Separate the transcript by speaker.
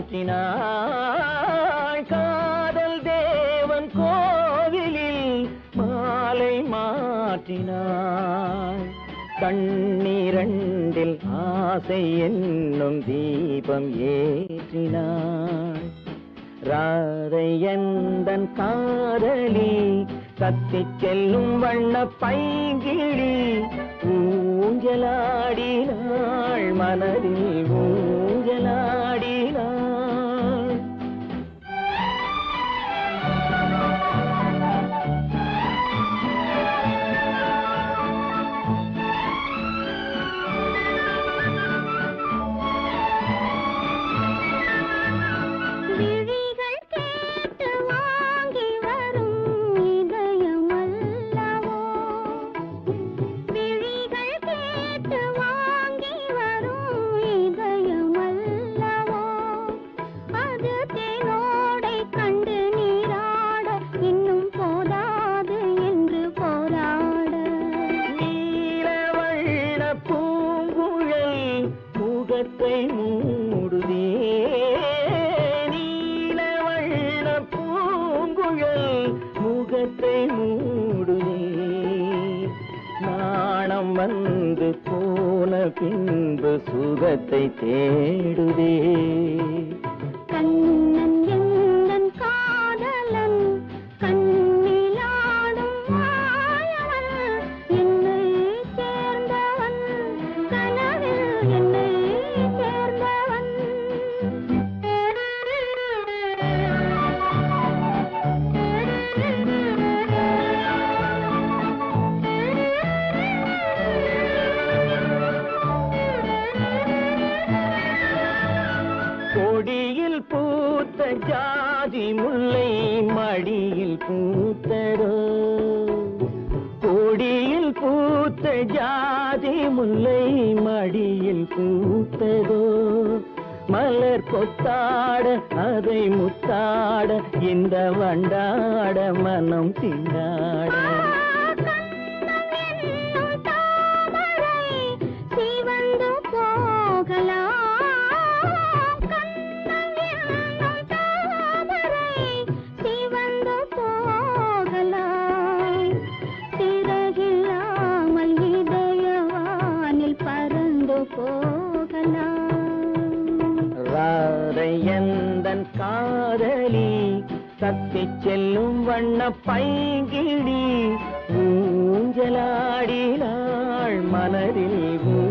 Speaker 1: மாற்றினாள் காதல் தேவன் கோவிலில் மாலை மாற்றினாள் கண்ணீரண்டில் ஆசை என்னும் தீபம் ஏற்றினாள் ராதை எந்தன் காதலி கத்திச் செல்லும் வண்ண பைங்கிழி ஊஞ்சலாடினாள் மனதில் ஊஞ்சலாடினாள்
Speaker 2: விழிகள் கேட்டு வாங்கி வரும் இதயம் அல்லவோ விழிகள் கேட்டு வாங்கி வரும் இதயம் அல்லவோ அது தேனோடை கண்டு நீராட இன்னும் போதாது என்று போராட
Speaker 1: நீலவண்ண பூங்குழல் முகத்தை மூடுதே நீலவண்ண பூங்குழல் முகத்தை மூடுதே நாணம் வந்து போன பின்பு சுகத்தை தேடுதே
Speaker 2: கண்ணன் எந்தன் காதலன் கண்ணிலாடும் மாயவன் என்னை சேர்ந்தவன் கனவில் என்னை சேர்ந்தவன்
Speaker 1: கொடியில் பூத்த ஜாதி முல்லை மடியில் பூத்ததோ கொடியில் பூத்த ஜாதி முல்லை மடியில் பூத்ததோ மலர் கொத்தாட அதை முத்தாட இந்த வண்டாட மனம் திண்டாட
Speaker 2: என்னும் தாமரை சிவந்து போகலாம் கண்ணன் என்னும் தாமரை சிவந்து போகலாம் சிறகில்லாமல் இதயவானில் பறந்து போகலாம்
Speaker 1: ராதை எந்தன் காதலி தத்திச் செல்லும் வண்ண பைங்கிடி ஊஞ்சலாடினாள் மனதில் ஊ